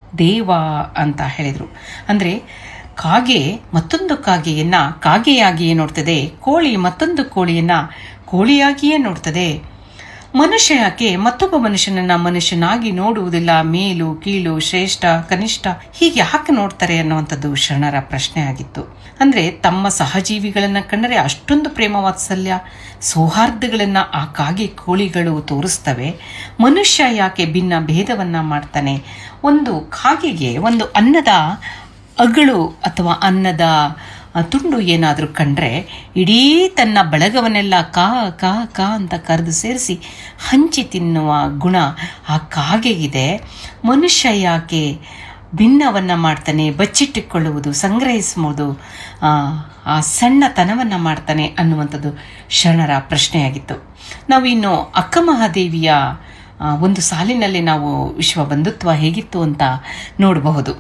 ದೇವ ಅಂತ ಹೇಳಿದರು ಅಂದರೆ ಕಾಗೆ ಮತ್ತೊಂದು ಕಾಗೆಯನ್ನ ಕಾಗೆಯಾಗಿಯೇ ನೋಡ್ತದೆ ಕೋಳಿ ಮತ್ತೊಂದು ಕೋಳಿಯನ್ನ ಕೋಳಿಯಾಗಿಯೇ ನೋಡ್ತದೆ ಮನುಷ್ಯ ಯಾಕೆ ಮತ್ತೊಬ್ಬ ಮನುಷ್ಯನನ್ನ ಮನುಷ್ಯನಾಗಿ ನೋಡುವುದಿಲ್ಲ ಮೇಲು ಕೀಳು ಶ್ರೇಷ್ಠ ಕನಿಷ್ಠ ಹೀಗೆ ಯಾಕೆ ನೋಡ್ತಾರೆ ಅನ್ನುವಂಥದ್ದು ಶರಣರ ಪ್ರಶ್ನೆ ಆಗಿತ್ತು ಅಂದ್ರೆ ತಮ್ಮ ಸಹಜೀವಿಗಳನ್ನ ಕಂಡರೆ ಅಷ್ಟೊಂದು ಪ್ರೇಮ ವಾತ್ಸಲ್ಯ ಸೌಹಾರ್ದಗಳನ್ನ ಆ ಕಾಗೆ ಕೋಳಿಗಳು ತೋರಿಸ್ತವೆ ಮನುಷ್ಯ ಯಾಕೆ ಭಿನ್ನ ಭೇದವನ್ನ ಮಾಡ್ತಾನೆ ಒಂದು ಕಾಗೆಗೆ ಒಂದು ಅನ್ನದ ಅಗಳು ಅಥವಾ ಅನ್ನದ ಆ ತುಂಡು ಏನಾದರೂ ಕಂಡ್ರೆ ಇಡೀ ತನ್ನ ಬಳಗವನ್ನೆಲ್ಲ ಕಾ ಕಾ ಕಾ ಅಂತ ಕರೆದು ಸೇರಿಸಿ ಹಂಚಿ ತಿನ್ನುವ ಗುಣ ಆ ಕಾಗೆಗಿದೆ ಮನುಷ್ಯ ಯಾಕೆ ಭಿನ್ನವನ್ನು ಮಾಡ್ತಾನೆ ಬಚ್ಚಿಟ್ಟುಕೊಳ್ಳುವುದು ಸಂಗ್ರಹಿಸುವುದು ಆ, ಆ ಸಣ್ಣತನವನ್ನು ಮಾಡ್ತಾನೆ ಅನ್ನುವಂಥದ್ದು ಶರಣರ ಪ್ರಶ್ನೆಯಾಗಿತ್ತು ನಾವು ಇನ್ನು ಅಕ್ಕ ಮಹಾದೇವಿಯ ಆ, ಒಂದು ಸಾಲಿನಲ್ಲಿ ನಾವು ವಿಶ್ವ ಬಂಧುತ್ವ ಹೇಗಿತ್ತು ಅಂತ ನೋಡಬಹುದು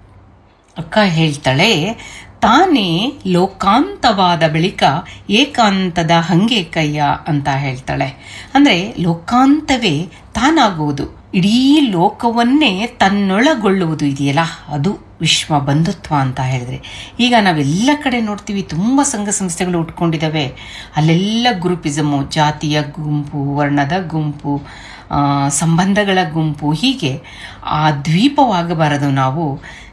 ಅಕ್ಕ ಹೇಳ್ತಾಳೆ ತಾನೇ ಲೋಕಾಂತವಾದ ಬಳಿಕ ಏಕಾಂತದ ಹಂಗೆ ಕಯ್ಯ ಅಂತ ಹೇಳ್ತಾಳೆ ಅಂದ್ರೆ ಲೋಕಾಂತವೇ ತಾನಾಗುವುದು ಇಡೀ ಲೋಕವನ್ನೇ ತನ್ನೊಳಗೊಳ್ಳುವುದು ಇದೆಯಲ್ಲ ಅದು ವಿಶ್ವ ಬಂಧುತ್ವ ಅಂತ ಹೇಳಿದ್ರೆ ಈಗ ನಾವೆಲ್ಲ ಕಡೆ ನೋಡ್ತೀವಿ ತುಂಬ ಸಂಘ ಸಂಸ್ಥೆಗಳು ಉಟ್ಕೊಂಡಿದ್ದಾವೆ ಅಲ್ಲೆಲ್ಲ ಗ್ರೂಪಿಸಮು ಜಾತಿಯ ಗುಂಪು ವರ್ಣದ ಗುಂಪು ಆ, ಸಂಬಂಧಗಳ ಗುಂಪು ಹೀಗೆ ಆ ದ್ವೀಪವಾಗಬಾರದು ನಾವು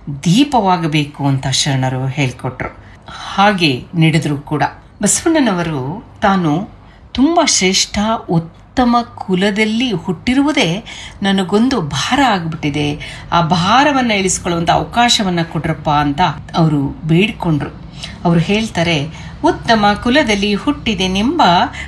ದೀಪವಾಗಬೇಕು ಅಂತ ಶರಣರು ಹೇಳಿಕೊಟ್ರು ಹಾಗೆ ನಡೆದ್ರು ಕೂಡ ಬಸವಣ್ಣನವರು ತಾನು ತುಂಬ ಶ್ರೇಷ್ಠ ಉತ್ತಮ ಕುಲದಲ್ಲಿ ಹುಟ್ಟಿರುವುದೇ ನನಗೊಂದು ಭಾರ ಆಗ್ಬಿಟ್ಟಿದೆ ಆ ಭಾರವನ್ನು ಇಳಿಸ್ಕೊಳ್ಳುವಂಥ ಅವಕಾಶವನ್ನು ಕೊಡ್ರಪ್ಪ ಅಂತ ಅವರು ಬೇಡಿಕೊಂಡ್ರು ಅವರು ಹೇಳ್ತಾರೆ ಉತ್ತಮ ಕುಲದಲ್ಲಿ ಹುಟ್ಟಿದೆನೆಂಬ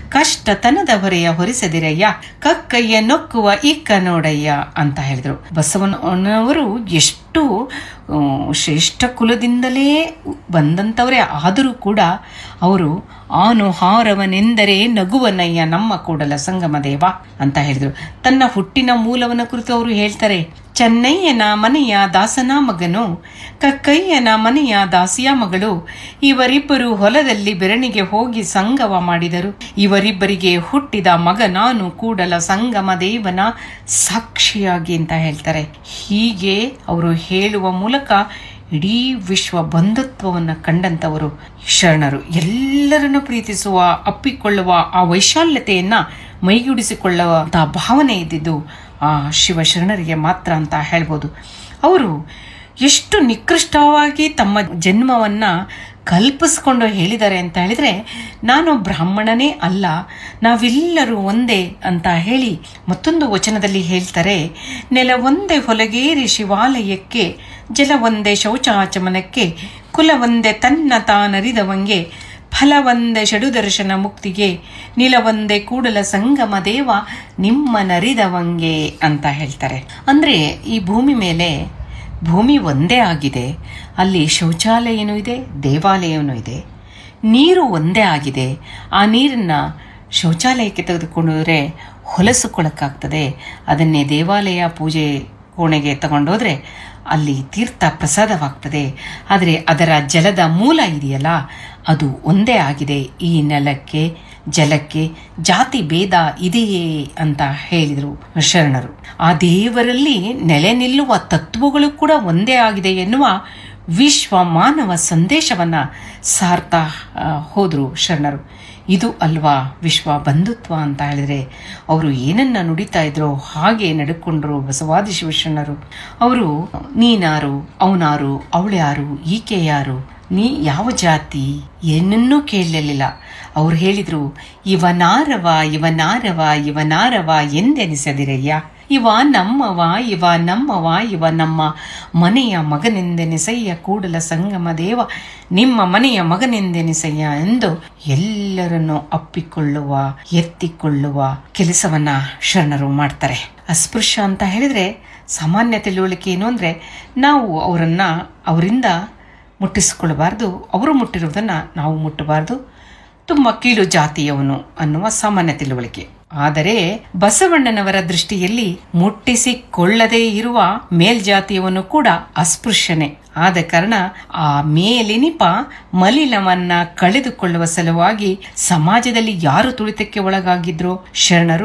ಕಷ್ಟತನದ ಹೊರೆಯ ಹೊರಿಸದಿರಯ್ಯ ಕಕ್ಕಯ್ಯ ನೊಕ್ಕುವ ಇಕ್ಕ ನೋಡಯ್ಯ ಅಂತ ಹೇಳಿದ್ರು ಬಸವಣ್ಣನವರು ಎಷ್ಟು ಆ, ಶ್ರೇಷ್ಠ ಕುಲದಿಂದಲೇ ಬಂದಂಥವರೇ ಆದರೂ ಕೂಡ ಅವರು ಆನು ಹಾರವನೆಂದರೆ ನಗುವನಯ್ಯ ನಮ್ಮ ಕೂಡಲ ಸಂಗಮ ದೇವ ಅಂತ ಹೇಳಿದ್ರು ತನ್ನ ಹುಟ್ಟಿನ ಮೂಲವನ್ನ ಕುರಿತು ಅವರು ಹೇಳ್ತಾರೆ ಚೆನ್ನಯ್ಯನ ಮನೆಯ ದಾಸನ ಮಗನು ಕಕ್ಕಯ್ಯನ ಮನೆಯ ದಾಸಿಯ ಮಗಳು ಇವರಿಬ್ಬರು ಹೊಲದಲ್ಲಿ ಬೆರಣಿಗೆ ಹೋಗಿ ಸಂಗವ ಮಾಡಿದರು ಇವರಿಬ್ಬರಿಗೆ ಹುಟ್ಟಿದ ಮಗ ನಾನು ಕೂಡಲ ಸಂಗಮ ದೇವನ ಸಾಕ್ಷಿಯಾಗಿ ಅಂತ ಹೇಳ್ತಾರೆ ಹೀಗೆ ಅವರು ಹೇಳುವ ಮೂಲಕ ಇಡೀ ವಿಶ್ವ ಬಂಧುತ್ವವನ್ನು ಕಂಡಂಥವರು ಶರಣರು ಎಲ್ಲರನ್ನು ಪ್ರೀತಿಸುವ ಅಪ್ಪಿಕೊಳ್ಳುವ ಆ ವೈಶಾಲ್ಯತೆಯನ್ನ ಮೈಗೂಡಿಸಿಕೊಳ್ಳುವಂತಹ ಭಾವನೆ ಇದ್ದಿದ್ದು ಆ ಶಿವಶರಣರಿಗೆ ಮಾತ್ರ ಅಂತ ಹೇಳ್ಬೋದು ಅವರು ಎಷ್ಟು ನಿಕೃಷ್ಟವಾಗಿ ತಮ್ಮ ಜನ್ಮವನ್ನ ಕಲ್ಪಿಸ್ಕೊಂಡು ಹೇಳಿದ್ದಾರೆ ಅಂತ ಹೇಳಿದ್ರೆ ನಾನು ಬ್ರಾಹ್ಮಣನೇ ಅಲ್ಲ ನಾವೆಲ್ಲರೂ ಒಂದೇ ಅಂತ ಹೇಳಿ ಮತ್ತೊಂದು ವಚನದಲ್ಲಿ ಹೇಳ್ತಾರೆ ನೆಲ ಒಂದೇ ಹೊಲಗೇರಿ ಶಿವಾಲಯಕ್ಕೆ ಜಲ ಒಂದೇ ಶೌಚಾಚಮನಕ್ಕೆ ಕುಲ ಒಂದೇ ತನ್ನ ತಾನರಿದವಂಗೆ ಫಲ ಒಂದೇ ಷಡುದರ್ಶನ ಮುಕ್ತಿಗೆ ನಿಲವೊಂದೇ ಕೂಡಲ ಸಂಗಮ ದೇವ ನಿಮ್ಮ ನರಿದವಂಗೆ ಅಂತ ಹೇಳ್ತಾರೆ ಅಂದ್ರೆ ಈ ಭೂಮಿ ಮೇಲೆ ಭೂಮಿ ಒಂದೇ ಆಗಿದೆ ಅಲ್ಲಿ ಶೌಚಾಲಯನೂ ಇದೆ ದೇವಾಲಯವೂ ಇದೆ ನೀರು ಒಂದೇ ಆಗಿದೆ ಆ ನೀರನ್ನ ಶೌಚಾಲಯಕ್ಕೆ ತೆಗೆದುಕೊಂಡು ಹೋದರೆ ಹೊಲಸುಕೊಳ್ಳಕ್ಕಾಗ್ತದೆ ಅದನ್ನೇ ದೇವಾಲಯ ಪೂಜೆ ಕೋಣೆಗೆ ತಗೊಂಡೋದ್ರೆ ಅಲ್ಲಿ ತೀರ್ಥ ಪ್ರಸಾದವಾಗ್ತದೆ ಆದರೆ ಅದರ ಜಲದ ಮೂಲ ಇದೆಯಲ್ಲ ಅದು ಒಂದೇ ಆಗಿದೆ ಈ ನೆಲಕ್ಕೆ ಜಲಕ್ಕೆ ಜಾತಿ ಭೇದ ಇದೆಯೇ ಅಂತ ಹೇಳಿದರು ಶರಣರು ಆ ದೇವರಲ್ಲಿ ನೆಲೆ ನಿಲ್ಲುವ ತತ್ವಗಳು ಕೂಡ ಒಂದೇ ಆಗಿದೆ ಎನ್ನುವ ವಿಶ್ವ ಮಾನವ ಸಂದೇಶವನ್ನ ಸಾರ್ತಾ ಆ, ಹೋದ್ರು ಶರಣರು ಇದು ಅಲ್ವಾ ವಿಶ್ವ ಬಂಧುತ್ವ ಅಂತ ಹೇಳಿದ್ರೆ ಅವರು ಏನನ್ನ ನುಡಿತಾ ಇದ್ರೋ ಹಾಗೆ ನಡ್ಕೊಂಡ್ರು ಬಸವಾದಿ ಶಿವಶರಣರು ಅವರು ನೀನಾರು ಅವನಾರು ಅವಳ್ಯಾರು ಈಕೆ ಯಾರು ನೀ ಯಾವ ಜಾತಿ ಏನನ್ನೂ ಕೇಳಲಿಲ್ಲ ಅವ್ರು ಹೇಳಿದ್ರು ಇವನಾರವ ಇವನಾರವ ಇವನಾರವ ಎಂದೆನಿಸದಿರಯ್ಯ ಇವ ನಮ್ಮವ ಇವ ನಮ್ಮವ ಇವ ನಮ್ಮ ಮನೆಯ ಮಗನೆಂದೆನಿಸಯ್ಯ ಕೂಡಲ ಸಂಗಮ ದೇವ ನಿಮ್ಮ ಮನೆಯ ಮಗನೆಂದೆನಿಸಯ್ಯ ಎಂದು ಎಲ್ಲರನ್ನು ಅಪ್ಪಿಕೊಳ್ಳುವ ಎತ್ತಿಕೊಳ್ಳುವ ಕೆಲಸವನ್ನ ಶರಣರು ಮಾಡ್ತಾರೆ ಅಸ್ಪೃಶ್ಯ ಅಂತ ಹೇಳಿದ್ರೆ ಸಾಮಾನ್ಯ ತಿಳುವಳಿಕೆ ಏನು ಅಂದ್ರೆ ನಾವು ಅವರನ್ನ ಅವರಿಂದ ಮುಟ್ಟಿಸಿಕೊಳ್ಳಬಾರ್ದು ಅವರು ಮುಟ್ಟಿರುವುದನ್ನ ನಾವು ಮುಟ್ಟಬಾರ್ದು ತುಂಬ ಕೀಳು ಜಾತಿಯವನು ಅನ್ನುವ ಸಾಮಾನ್ಯ ತಿಳುವಳಿಕೆ ಆದರೆ ಬಸವಣ್ಣನವರ ದೃಷ್ಟಿಯಲ್ಲಿ ಮುಟ್ಟಿಸಿಕೊಳ್ಳದೇ ಇರುವ ಮೇಲ್ಜಾತಿಯವನು ಕೂಡ ಅಸ್ಪೃಶ್ಯನೇ ಆದ ಕಾರಣ ಆ ಮೇಲಿನಿಪ ಮಲಿನವನ್ನ ಕಳೆದುಕೊಳ್ಳುವ ಸಲುವಾಗಿ ಸಮಾಜದಲ್ಲಿ ಯಾರು ತುಳಿತಕ್ಕೆ ಒಳಗಾಗಿದ್ರೋ ಶರಣರು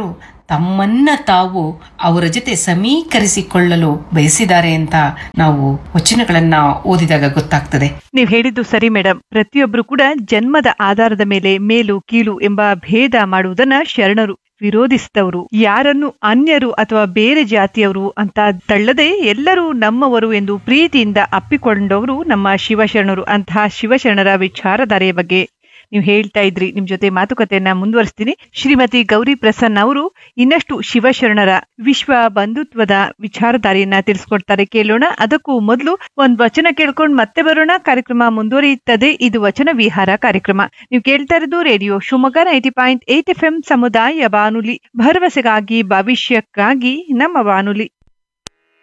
ತಮ್ಮನ್ನ ತಾವು ಅವರ ಜೊತೆ ಸಮೀಕರಿಸಿಕೊಳ್ಳಲು ಬಯಸಿದ್ದಾರೆ ಅಂತ ನಾವು ವಚನಗಳನ್ನ ಓದಿದಾಗ ಗೊತ್ತಾಗ್ತದೆ ನೀವ್ ಹೇಳಿದ್ದು ಸರಿ ಮೇಡಮ್ ಪ್ರತಿಯೊಬ್ರು ಕೂಡ ಜನ್ಮದ ಆಧಾರದ ಮೇಲೆ ಮೇಲು ಕೀಳು ಎಂಬ ಭೇದ ಮಾಡುವುದನ್ನ ಶರಣರು ವಿರೋಧಿಸಿದವರು ಯಾರನ್ನು ಅನ್ಯರು ಅಥವಾ ಬೇರೆ ಜಾತಿಯವರು ಅಂತ ತಳ್ಳದೆ ಎಲ್ಲರೂ ನಮ್ಮವರು ಎಂದು ಪ್ರೀತಿಯಿಂದ ಅಪ್ಪಿಕೊಂಡವರು ನಮ್ಮ ಶಿವಶರಣರು ಅಂತಹ ಶಿವಶರಣರ ವಿಚಾರಧಾರೆಯ ಬಗ್ಗೆ ನೀವು ಹೇಳ್ತಾ ಇದ್ರಿ ನಿಮ್ ಜೊತೆ ಮಾತುಕತೆಯನ್ನ ಮುಂದುವರಿಸ್ತೀನಿ ಶ್ರೀಮತಿ ಗೌರಿ ಪ್ರಸನ್ನ ಅವರು ಇನ್ನಷ್ಟು ಶಿವಶರಣರ ವಿಶ್ವ ಬಂಧುತ್ವದ ವಿಚಾರಧಾರೆಯನ್ನ ತಿಳಿಸ್ಕೊಡ್ತಾರೆ ಕೇಳೋಣ ಅದಕ್ಕೂ ಮೊದಲು ಒಂದ್ ವಚನ ಕೇಳ್ಕೊಂಡು ಮತ್ತೆ ಬರೋಣ ಕಾರ್ಯಕ್ರಮ ಮುಂದುವರಿಯುತ್ತದೆ ಇದು ವಚನ ವಿಹಾರ ಕಾರ್ಯಕ್ರಮ ನೀವು ಕೇಳ್ತಾ ಇರೋದು radio Shivamogga ninety point eight F M ಸಮುದಾಯ ಬಾನುಲಿ ಭರವಸೆಗಾಗಿ ಭವಿಷ್ಯಕ್ಕಾಗಿ ನಮ್ಮ ಬಾನುಲಿ